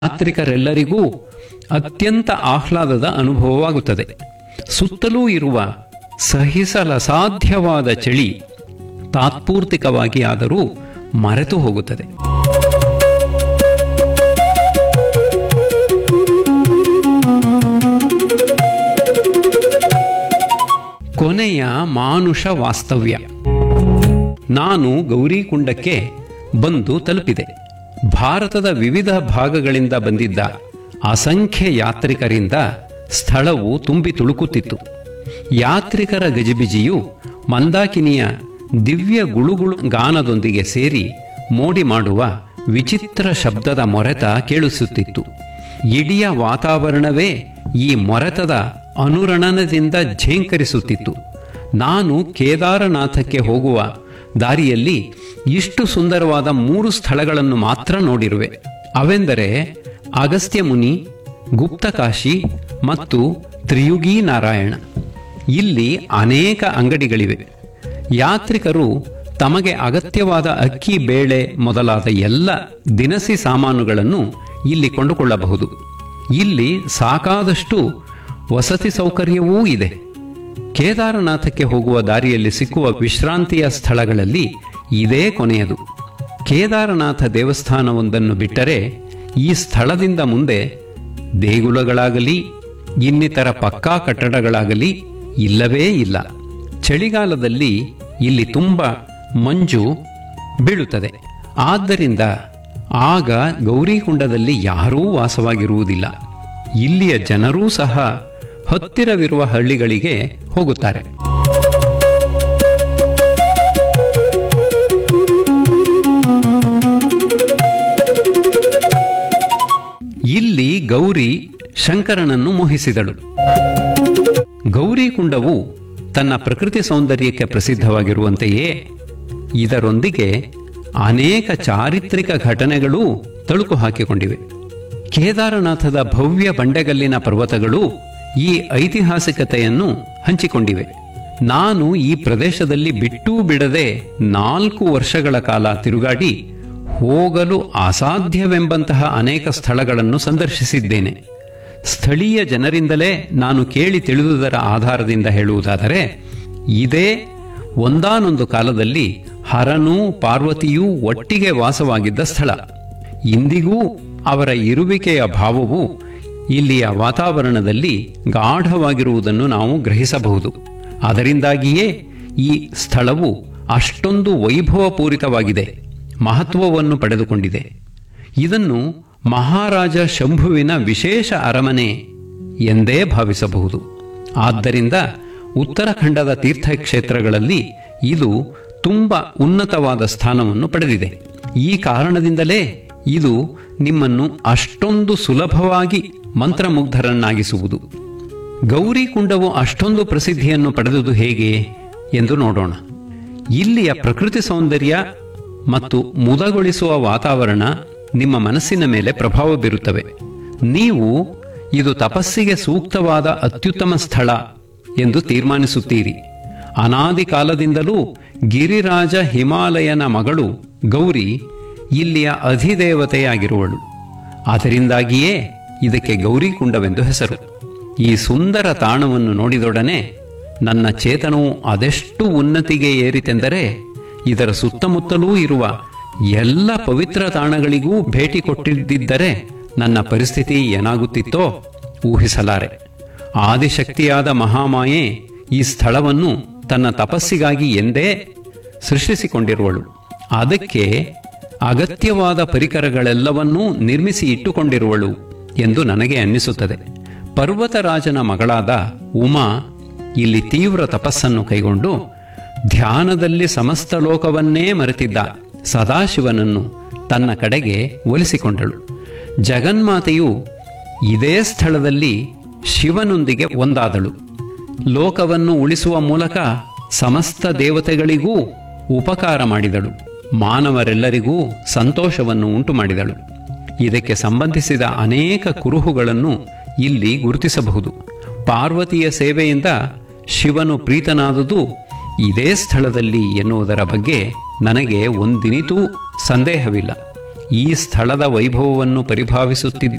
ಯಾತ್ರಿಕರೆಲ್ಲರಿಗೂ ಅತ್ಯಂತ ಆಹ್ಲಾದದ ಅನುಭವವಾಗುತ್ತದೆ ಸುತ್ತಲೂ ಇರುವ ಸಹಿಸಲಸಾಧ್ಯವಾದ ಚಳಿ ತಾತ್ಪೂರ್ತಿಕವಾಗಿ ಆದರೂ ಮರೆತು ಹೋಗುತ್ತದೆ ಕೊನೆಯ ಮಾನುಷ ವಾಸ್ತವ್ಯ ನಾನು ಗೌರಿಕುಂಡಕ್ಕೆ ಬಂದು ತಲುಪಿದೆ ಭಾರತದ ವಿವಿಧ ಭಾಗಗಳಿಂದ ಬಂದಿದ್ದ ಅಸಂಖ್ಯ ಯಾತ್ರಿಕರಿಂದ ಸ್ಥಳವು ತುಂಬಿ ತುಳುಕುತ್ತಿತ್ತು ಯಾತ್ರಿಕರ ಗಜಿಬಿಜಿಯು ಮಂದಾಕಿನಿಯ ದಿವ್ಯ ಗುಳುಗುಳು ಗಾನದೊಂದಿಗೆ ಸೇರಿ ಮೋಡಿ ಮಾಡುವ ವಿಚಿತ್ರ ಶಬ್ದದ ಮೊರೆತ ಕೇಳಿಸುತ್ತಿತ್ತು ಇಡೀ ವಾತಾವರಣವೇ ಈ ಮೊರೆತದ ಅನುರಣನದಿಂದ ಝೇಂಕರಿಸುತ್ತಿತ್ತು ನಾನು ಕೇದಾರನಾಥಕ್ಕೆ ಹೋಗುವ ದಾರಿಯಲ್ಲಿ ಇಷ್ಟು ಸುಂದರವಾದ ಮೂರು ಸ್ಥಳಗಳನ್ನು ಮಾತ್ರ ನೋಡಿರುವೆ ಅವೆಂದರೆ ಅಗಸ್ತ್ಯ ಮುನಿ ಗುಪ್ತಕಾಶಿ ಮತ್ತು ತ್ರಿಯುಗಿ ನಾರಾಯಣ ಇಲ್ಲಿ ಅನೇಕ ಅಂಗಡಿಗಳಿವೆ ಯಾತ್ರಿಕರು ತಮಗೆ ಅಗತ್ಯವಾದ ಅಕ್ಕಿ ಬೇಳೆ ಮೊದಲಾದ ಎಲ್ಲ ದಿನಸಿ ಸಾಮಾನುಗಳನ್ನು ಇಲ್ಲಿ ಕೊಂಡುಕೊಳ್ಳಬಹುದು ಇಲ್ಲಿ ಸಾಕಾದಷ್ಟು ವಸತಿ ಸೌಕರ್ಯವೂ ಇದೆ ಕೇದಾರನಾಥಕ್ಕೆ ಹೋಗುವ ದಾರಿಯಲ್ಲಿ ಸಿಕ್ಕುವ ವಿಶ್ರಾಂತಿಯ ಸ್ಥಳಗಳಲ್ಲಿ ಇದೇ ಕೊನೆಯದು ಕೇದಾರನಾಥ ದೇವಸ್ಥಾನವೊಂದನ್ನು ಬಿಟ್ಟರೆ ಈ ಸ್ಥಳದಿಂದ ಮುಂದೆ ದೇಗುಲಗಳಾಗಲಿ ಇನ್ನಿತರ ಪಕ್ಕಾ ಕಟ್ಟಡಗಳಾಗಲಿ ಇಲ್ಲವೇ ಇಲ್ಲ ಚಳಿಗಾಲದಲ್ಲಿ ಇಲ್ಲಿ ತುಂಬ ಮಂಜು ಬೀಳುತ್ತದೆ ಆದ್ದರಿಂದ ಆಗ ಗೌರಿಕುಂಡದಲ್ಲಿ ಯಾರೂ ವಾಸವಾಗಿರುವುದಿಲ್ಲ ಇಲ್ಲಿಯ ಜನರೂ ಸಹ ಹತ್ತಿರವಿರುವ ಹಳ್ಳಿಗಳಿಗೆ ಹೋಗುತ್ತಾರೆ ಇಲ್ಲಿ ಗೌರಿ ಶಂಕರನನ್ನು ಮೋಹಿಸಿದಳು ಗೌರಿಕುಂಡವು ತನ್ನ ಪ್ರಕೃತಿ ಸೌಂದರ್ಯಕ್ಕೆ ಪ್ರಸಿದ್ಧವಾಗಿರುವಂತೆಯೇ ಇದರೊಂದಿಗೆ ಅನೇಕ ಚಾರಿತ್ರಿಕ ಘಟನೆಗಳೂ ತಳುಕು ಹಾಕಿಕೊಂಡಿವೆ ಕೇದಾರನಾಥದ ಭವ್ಯ ಬಂಡೆಗಲ್ಲಿನ ಪರ್ವತಗಳು ಈ ಐತಿಹಾಸಿಕತೆಯನ್ನು ಹಂಚಿಕೊಂಡಿವೆ ನಾನು ಈ ಪ್ರದೇಶದಲ್ಲಿ ಬಿಟ್ಟೂ ಬಿಡದೆ ನಾಲ್ಕು ವರ್ಷಗಳ ಕಾಲ ತಿರುಗಾಡಿ ಹೋಗಲು ಅಸಾಧ್ಯವೆಂಬಂತಹ ಅನೇಕ ಸ್ಥಳಗಳನ್ನು ಸಂದರ್ಶಿಸಿದ್ದೇನೆ ಸ್ಥಳೀಯ ಜನರಿಂದಲೇ ನಾನು ಕೇಳಿ ತಿಳಿದುದರ ಆಧಾರದಿಂದ ಹೇಳುವುದಾದರೆ ಇದೇ ಒಂದಾನೊಂದು ಕಾಲದಲ್ಲಿ ಹರನೂ ಪಾರ್ವತಿಯೂ ಒಟ್ಟಿಗೆ ವಾಸವಾಗಿದ್ದ ಸ್ಥಳ ಇಂದಿಗೂ ಅವರ ಇರುವಿಕೆಯ ಭಾವವು ಇಲ್ಲಿಯ ವಾತಾವರಣದಲ್ಲಿ ಗಾಢವಾಗಿರುವುದನ್ನು ನಾವು ಗ್ರಹಿಸಬಹುದು ಅದರಿಂದಾಗಿಯೇ ಈ ಸ್ಥಳವು ಅಷ್ಟೊಂದು ವೈಭವಪೂರಿತವಾಗಿದೆ ಮಹತ್ವವನ್ನು ಪಡೆದುಕೊಂಡಿದೆ ಇದನ್ನು ಮಹಾರಾಜ ಶಂಭುವಿನ ವಿಶೇಷ ಅರಮನೆ ಎಂದೇ ಭಾವಿಸಬಹುದು ಆದ್ದರಿಂದ ಉತ್ತರಾಖಂಡದ ತೀರ್ಥಕ್ಷೇತ್ರಗಳಲ್ಲಿ ಇದು ತುಂಬ ಉನ್ನತವಾದ ಸ್ಥಾನವನ್ನು ಪಡೆದಿದೆ ಈ ಕಾರಣದಿಂದಲೇ ಇದು ನಿಮ್ಮನ್ನು ಅಷ್ಟೊಂದು ಸುಲಭವಾಗಿ ಮಂತ್ರಮುಗ್ಧರನ್ನಾಗಿಸುವುದು ಗೌರಿಕುಂಡವು ಅಷ್ಟೊಂದು ಪ್ರಸಿದ್ಧಿಯನ್ನು ಪಡೆದುದು ಹೇಗೆ ಎಂದು ನೋಡೋಣ ಇಲ್ಲಿಯ ಪ್ರಕೃತಿ ಸೌಂದರ್ಯ ಮತ್ತು ಮುದಗೊಳಿಸುವ ವಾತಾವರಣ ನಿಮ್ಮ ಮನಸ್ಸಿನ ಮೇಲೆ ಪ್ರಭಾವ ಬೀರುತ್ತವೆ ನೀವು ಇದು ತಪಸ್ಸಿಗೆ ಸೂಕ್ತವಾದ ಅತ್ಯುತ್ತಮ ಸ್ಥಳ ಎಂದು ತೀರ್ಮಾನಿಸುತ್ತೀರಿ ಅನಾದಿ ಕಾಲದಿಂದಲೂ ಗಿರಿರಾಜ ಹಿಮಾಲಯನ ಮಗಳು ಗೌರಿ ಇಲ್ಲಿಯ ಅಧಿದೇವತೆಯಾಗಿರುವಳು ಅದರಿಂದಾಗಿಯೇ ಇದಕ್ಕೆ ಗೌರಿಕುಂಡವೆಂದು ಹೆಸರು ಈ ಸುಂದರ ತಾಣವನ್ನು ನೋಡಿದೊಡನೆ ನನ್ನ ಚೇತನವು ಅದೆಷ್ಟು ಉನ್ನತಿಗೆ ಏರಿತೆಂದರೆ ಇದರ ಸುತ್ತಮುತ್ತಲೂ ಇರುವ ಎಲ್ಲ ಪವಿತ್ರ ತಾಣಗಳಿಗೂ ಭೇಟಿ ಕೊಟ್ಟಿದ್ದರೆ ನನ್ನ ಪರಿಸ್ಥಿತಿ ಏನಾಗುತ್ತಿತ್ತೋ ಊಹಿಸಲಾರೆ ಆದಿಶಕ್ತಿಯಾದ ಮಹಾಮಾಯೆ ಈ ಸ್ಥಳವನ್ನು ತನ್ನ ತಪಸ್ಸಿಗಾಗಿ ಎಂದೇ ಸೃಷ್ಟಿಸಿಕೊಂಡಿರುವಳು ಅದಕ್ಕೆ ಅಗತ್ಯವಾದ ಪರಿಕರಗಳೆಲ್ಲವನ್ನೂ ನಿರ್ಮಿಸಿ ಇಟ್ಟುಕೊಂಡಿರುವಳು ಎಂದು ನನಗೆ ಅನ್ನಿಸುತ್ತದೆ ಪರ್ವತರಾಜನ ಮಗಳಾದ ಉಮಾ ಇಲ್ಲಿ ತೀವ್ರ ತಪಸ್ಸನ್ನು ಕೈಗೊಂಡು ಧ್ಯಾನದಲ್ಲಿ ಸಮಸ್ತ ಲೋಕವನ್ನೇ ಮರೆತಿದ್ದ ಸದಾಶಿವನನ್ನು ತನ್ನ ಕಡೆಗೆ ಒಲಿಸಿಕೊಂಡಳು ಜಗನ್ಮಾತೆಯು ಇದೇ ಸ್ಥಳದಲ್ಲಿ ಶಿವನೊಂದಿಗೆ ಒಂದಾದಳು ಲೋಕವನ್ನು ಉಳಿಸುವ ಮೂಲಕ ಸಮಸ್ತ ದೇವತೆಗಳಿಗೂ ಉಪಕಾರ ಮಾಡಿದಳು ಮಾನವರೆಲ್ಲರಿಗೂ ಸಂತೋಷವನ್ನು ಉಂಟು ಮಾಡಿದಳು ಇದಕ್ಕೆ ಸಂಬಂಧಿಸಿದ ಅನೇಕ ಕುರುಹುಗಳನ್ನು ಇಲ್ಲಿ ಗುರುತಿಸಬಹುದು ಪಾರ್ವತಿಯ ಸೇವೆಯಿಂದ ಶಿವನು ಪ್ರೀತನಾದುದು ಇದೇ ಸ್ಥಳದಲ್ಲಿ ಎನ್ನುವುದರ ಬಗ್ಗೆ ನನಗೆ ಒಂದಿನಿತೂ ಸಂದೇಹವಿಲ್ಲ ಈ ಸ್ಥಳದ ವೈಭವವನ್ನು ಪರಿಭಾವಿಸುತ್ತಿದ್ದ